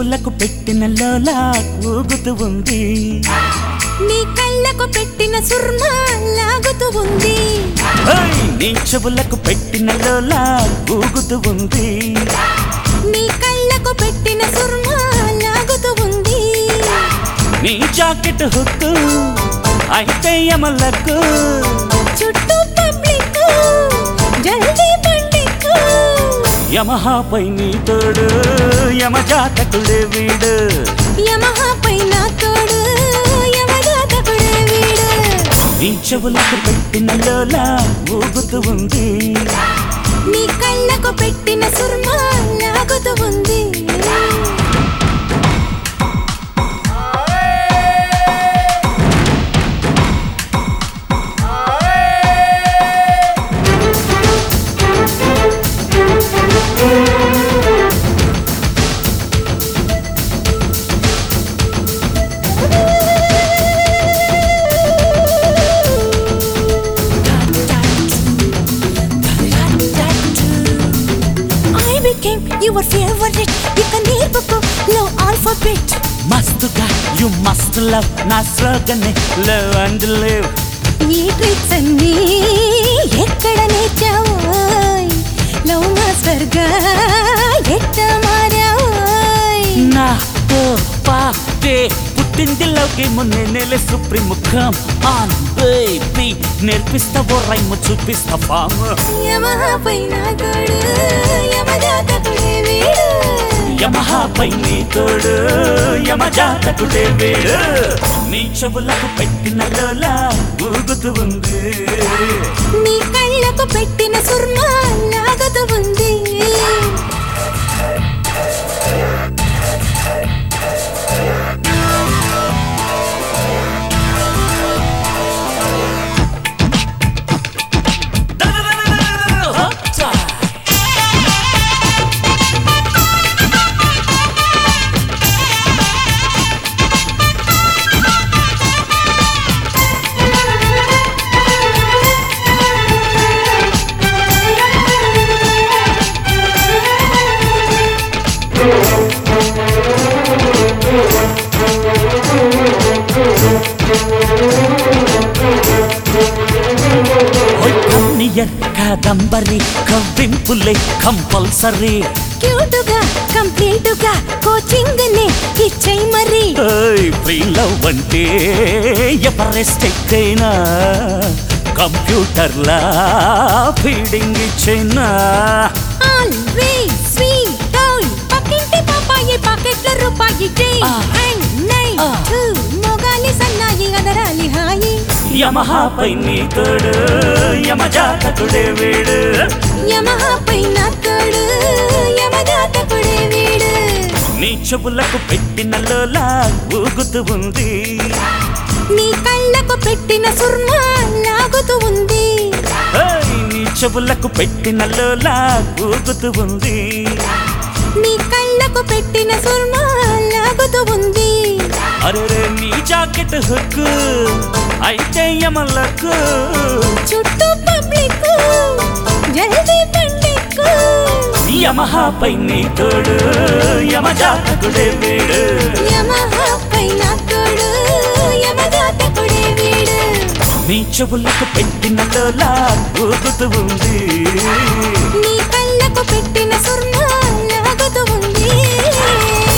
చెవులకు పెట్టిన లోలా ఊగుతూ ఉంది నీ కళ్ళకు పెట్టిన సుర్మా లాగుతూ ఉంది ఓయ్! నీ చెవులకు పెట్టిన లోలా ఊగుతూ ఉంది నీ కళ్ళకు పెట్టిన సుర్మా లాగుతూ ఉంది నీ జాకెట్ హుక్కు అయితే యమలకు చుట్టూ పబ్లిక్ జల్దీ పండికు యమహాపై నీ తోడు యమజాతకుడే వీడు యమహా పైన తోడు యమజాతకుడే వీడు నీ చెవులకు పెట్టిన లోలా ఊగుతూ ఉంది నీ కళ్ళకు పెట్టిన సుర్మా లాగుతూ ఉంది I became your favorite ఇక నేర్పుకో లో ఆల్ఫాబెట్ మస్తుగా యు మస్ట్ లవ్ నా స్లోగన్ లవ్ అండ్ లివ్ ఈ ట్రిక్స్ అన్నీ ఎక్కడ నేర్చావోయ్ లవ్ మాస్టర్ గా ఎట్ట మారావోయ్ నాతో పాటే పుట్టింది లవ్కి మొన్నే నెల సుప్రీం కమ్ ఆన్ బేబీ నేర్పిస్తావో రైమ్ చూపిస్తా ఫామ్ యమహా పైన తోడు యమజాతకుడే వీడు యమహాపై నీ తోడు యమజాతకుడే వీడు నీ చెవులకు పెట్టిన లోలా ఊగుతూ ఉంది నీ కళ్ళకు పెట్టిన సుర్మా లాగుతూ ఉంది కన్నియర్ కాదంబరి కవ్వింపులే కంపల్సరీ క్యూటుగా కంప్లీటుగా కోచింగ్ ని ఇచ్చేయ్ మరి ఫ్రీ లవ్ అంటే ఎవరెస్ట్ ఎక్కైనా కంప్యూటర్లా ఫీడింగ్ ఇచ్చైనా ఆల్వేస్ స్వీట్ టాయ్ పక్కింటి పాపాయి పాకెట్ల రూపాయి జై ఆ. అండ్ నై ఆ. టూ మొగాలి సన్నాయి అదరాలి హాయి యమహాపై నీ తోడు యమజాతకుడే వీడు యమహా పైన తోడు యమజాతకుడే వీడు నీ చెవులకు పెట్టిన లోలా ఊగుతూ ఉంది నీ కళ్ళకు పెట్టిన సుర్మా లాగుతూ ఉంది ఓయ్, నీ చెవులకు పెట్టిన లోలా ఊగుతూ ఉంది నీ కళ్ళకు పెట్టిన సుర్మా లాగుతూ ఉంది అరే నీ జాకెట్ హుక్కు అయితే యమలకు చుట్టూ పబ్లిక్ జల్దీ పండికు యమహాపై నీ తోడు యమజాతకుడే వీడు యమహా పైన తోడు యమజాతకుడే వీడు నీ చెవులకు పెట్టిన లోలా ఊగుతూ ఉంది నీ కళ్ళకు పెట్టిన సుర్మా లాగుతూ ఉంది